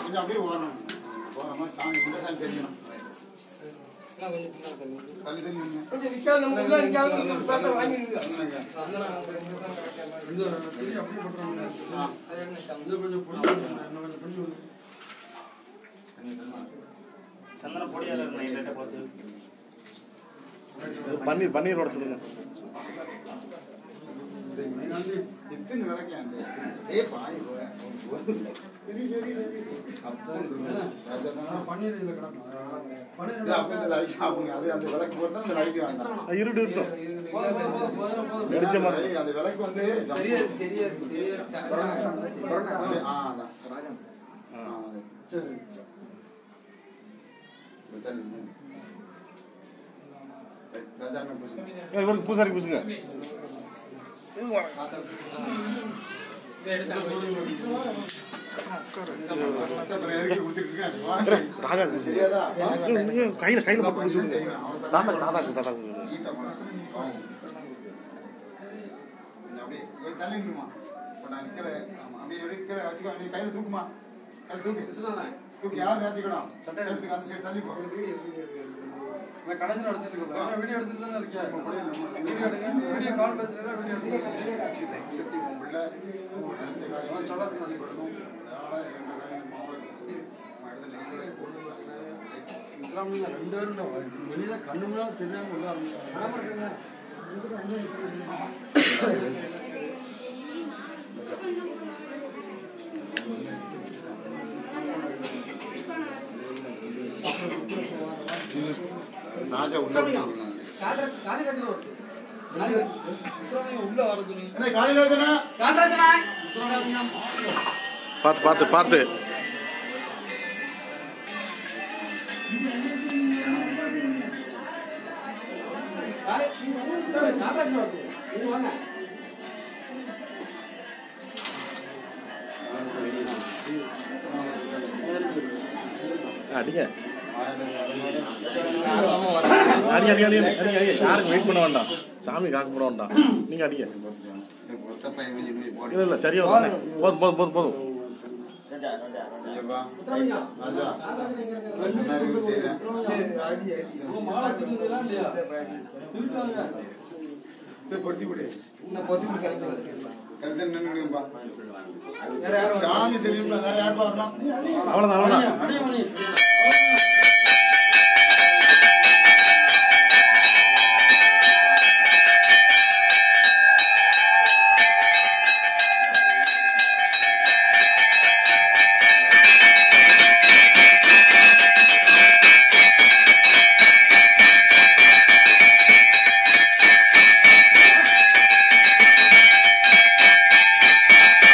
கொஞ்சம் அப்படியே ஓரணும் ஓரமா சாமி இந்த சாமி தெரியணும் தள்ளி தள்ளி நின்னு. கொஞ்சம் நிக்காது நம்ம உள்ள நிக்காது நம்ம பேச வாங்கிடுங்க நின்னுங்க. இந்த பெரிய அப்படியே போட்டுறாங்க இது கொஞ்சம் பொடி இன்னும் கொஞ்சம் பொடி வந்து சந்தன பொடியால இருக்கு லைட்டா பார்த்து பன்னீர் பன்னீர் ஓட சொல்லுங்க இந்த இது- இத்தனை விளக்கு அந்த ஏ பாய் போற. சரி, சரி, சரி. அப்பன் இருக்கு. ராஜா தானே. பன்னீர் இதில் கிடக்கும் பன்னீர் இல்ல, அப்ப இந்த light ஆகுங்க. அது அந்த விளக்கு போட்டா அந்த light வேண்டாம். அது இருட்டு இருக்கும் போதும், போதும், போதும், போதும். வெளிச்சமா ஏய், அந்த விளக்கு வந்து ஜம்ப் தெரியாது தெரியாது தெரியாது அப்படியே, ஆ, அதான். ஆ. ஆ, அது. சரி இப்ப தள்ளி நின்னு. ரைட், ராஜா அண்ணன் பூசுங்க. ஏய், இவருக்கு பூசாரி பூசுங்க மத்த அப்புறம் எதுக்கு கொடுத்துட்டு இருக்கேன்? வாங்க. ராஜா பூசுங்க தெரியாதா? கையில கையில போட்டு பூசி என்ன விடுங்க செய்வேன்? அவசரம். தாத்தா தாத்தா தாத்தா நீட்டா போனா. வாங்க. கொஞ்சம் அப்படியே போய் தள்ளி நின்னுமா. இப்ப நான் நிக்கிற, ஆமா, அப்படியே அப்படியே கீழே வச்சுக்கோ. நீ கையில தூக்குமா. கையில தூக்கு. தூக்கி யார் நேர்த்திக்கணும்? எடுத்துக்க, அந்த side தள்ளி போ. நான் கடைசியில் எடுத்துட்டு இருக்கேன் வீடியோ எடுத்துட்டு தானே இருக்கேன் வீடியோ எடுங்க வீடியோ கால் பேசுறேன் வீடியோ எடுங்க சுத்தி, சுத்தி உன் பிள்ளை நினைச்ச காரியம் சொல்லாதீங்க. நடக்கணும். அதனால ரெண்டு காரியம் மாவட்டத்துக்கு நம்ம எடுத்து நெய்வேலி போட்டு சாப்பிடுறேன். இஸ்லாமிய ரெண்டு பேரும் வெளியில கண்ணு முன்னாடி தெரியாம உள்ள ஆரம்பிச்சாங்க இருக்குங்க ராஜா உள்ள விட்டாங்க. உள்ள வரது என்ன காலையில வருதுண்ணா? பார்த்து பார்த்து பார்த்து அடிங்க அடி அடி அடி அடி அடி யாருக்கு வெயிட் பண்ண வேண்டாம் சாமி காக்க போட வேண்டாம் நீங்க அடிங்க இந்த ஒத்த பையன் கொஞ்சம் கொஞ்சம் போடு. இல்ல இல்ல சரியா வரும் போதும் போதும் போதும் போதும் ஐயப்பா. ராஜா. என்ன இருக்கு செய்றேன்? மாலை திருந்ததெல்லாம் இல்லையா திருட்டாங்க இதை பொருத்தி விடு. நான் பொத்தி கொடுக்கறேன் கருத்து நின்னுங்கப்பா. சாமி தெரியும்ல வேற யாருப்பா வரணும் அவ்வளவுதான் அவ்வளவுதான் அடியமணி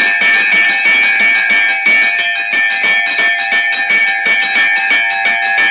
ஆ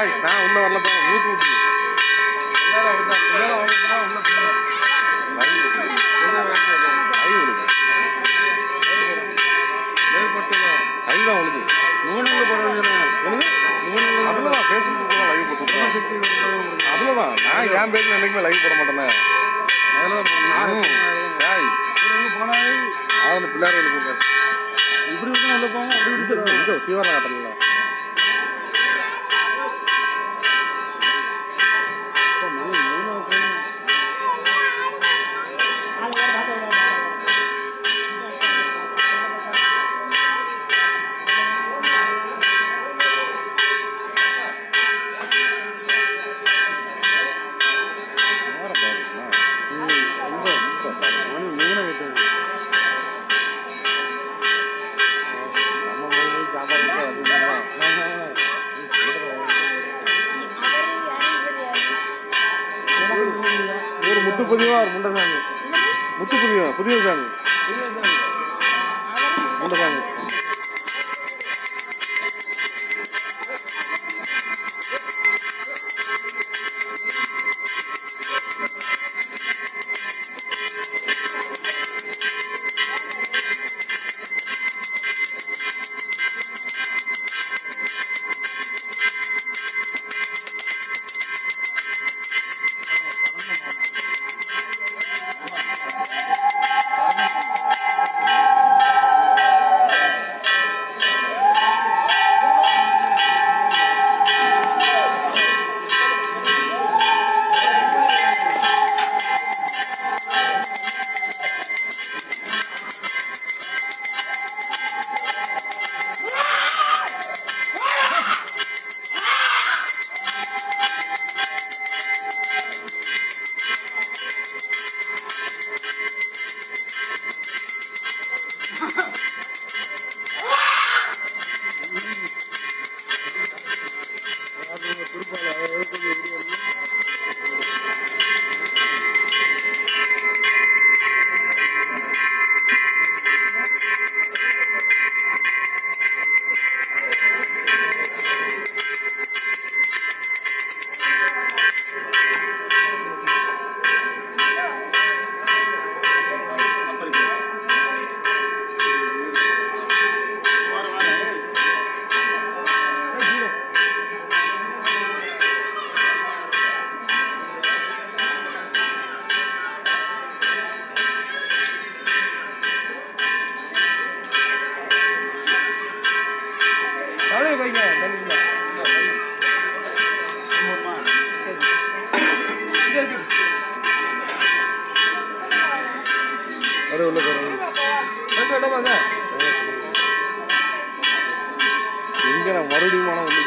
ஏய் நான் உள்ள வரலப்பா மூச்சு விட்டுது எல்லாரும் அப்படிதான் எல்லாரும் அவங்க போனா உள்ள போயிடும் லைவ் விட்டுது லைவ் விழுது லைவ் தான் விழுது நூலில் போட வேண்டியது என்னது நூலில் அதுல தான் ஃபேஸ்புக் லைவ் போட்டு சக்தி அதுல தான் நான் என் பேஜ்ல என்னைக்குமே லைவ் போட மாட்டேனே ம். ஏய் போனாலே அதில் பிள்ளையார் எழுப்புங்க இப்படி இருக்கணும் உள்ள போங்க அப்படி இது இப்படி இது தீவிரம் காட்டல ஒரு முத்து பதிவா ஒரு முண்டசாமி முத்து பதிவா புதிய சாமி முண்டசாமி தலையை கைங்க தண்ணிக்குள்ள. இங்க இருக்கு. அது உள்ள போறோம் எங்க இடம் பாருங்க. எங்க நான் மறுபடியும் மனம் வந்து